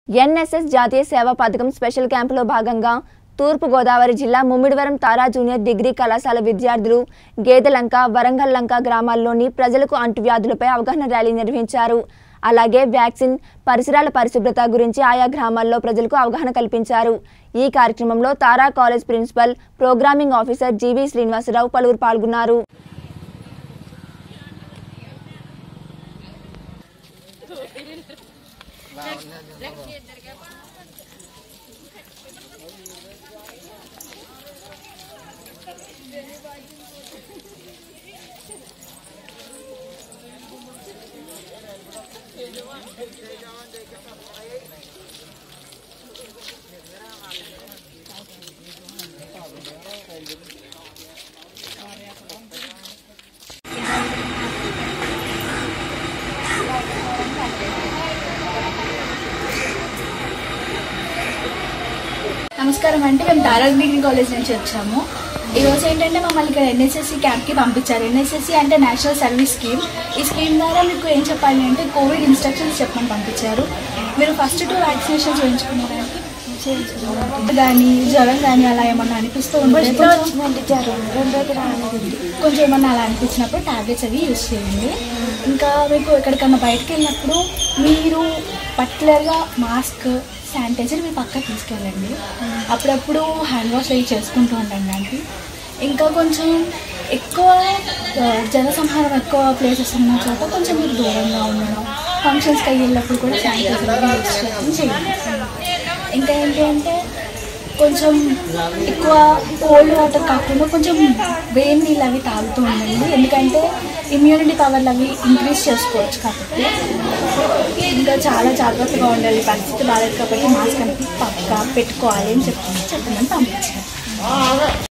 NSS జాతీయ సేవా పథకం స్పెషల్ క్యాంపులో భాగంగా తూర్పు గోదావరి జిల్లా ముమ్మిడివరం తారా జూనియర్ డిగ్రీ కళాశాల విద్యార్థులు గేదెలంక వరంగల్ లంక గ్రామాల్లోని ప్రజలకు అంటువ్యాధులపై అవగాహన ర్యాలీ నిర్వహించారు అలాగే వ్యాక్సిన్ పరిసరాల పరిశుభ్రత గురించి ఆయా గ్రామాల్లో ప్రజలకు అవగాహన కల్పించారు ఈ కార్యక్రమంలో Tara college principal programming officer G V Srinivasarao పలువురు పాల్గొన్నారు నమస్కారం అంటే మేము తారక్ డిగ్రీ కాలేజ్ నుంచి వచ్చాము ఈ రోజు ఏంటంటే మమ్మల్ని ఇక్కడ ఎన్ఎస్ఎస్సి క్యాంప్కి పంపించారు ఎన్ఎస్ఎస్సి అంటే నేషనల్ సర్వీస్ స్కీమ్ ఈ స్కీమ్ ద్వారా మీకు ఏం చెప్పాలి అంటే కోవిడ్ ఇన్స్ట్రక్షన్స్ చెప్పమని పంపించారు మీరు ఫస్ట్ టూ వ్యాక్సినేషన్స్ వేయించుకున్నారంటే కానీ జ్వరం కానీ అలా ఏమన్నా అనిపిస్తూ ఉంటే కొంచెం- కొంచెం ఏమన్నా అలా అనిపించినప్పుడు టాబ్లెట్స్ అవి యూస్ చేయండి ఇంకా మీకు ఎక్కడికన్నా బయటకు వెళ్ళినప్పుడు మీరు పర్టికులర్గా మాస్క్ శానిటైజర్ మీ పక్క తీసుకెళ్ళండి అప్పుడప్పుడు హ్యాండ్ వాష్ అవి చేసుకుంటూ ఉండండి ఇంకా కొంచెం ఎక్కువ ఆ, జనసంహారం ఎక్కువ ప్లేసెస్ ఉన్న చోట కొంచెం మీరు దూరంగా ఉండడం ఫంక్షన్స్కి వెళ్ళినప్పుడు కూడా శానిటైజర్ అవి యూస్ చేయడం చేయండి ఇంకా ఏంటి అంటే కొంచెం ఎక్కువ కోల్డ్ వాటర్ కాకుండా కొంచెం వేడి నీళ్ళు అవి తాగుతూ ఉండండి ఎందుకంటే ఇమ్యూనిటీ పవర్లు అవి ఇంక్రీజ్ చేసుకోవచ్చు కాబట్టి ఇంకా చాలా జాగ్రత్తగా ఉండాలి పరిస్థితి బాగాలేదు కాబట్టి మాస్క్ అనేది పక్కా పెట్టుకోవాలి అని చెప్పి చెప్పమని పంపించారు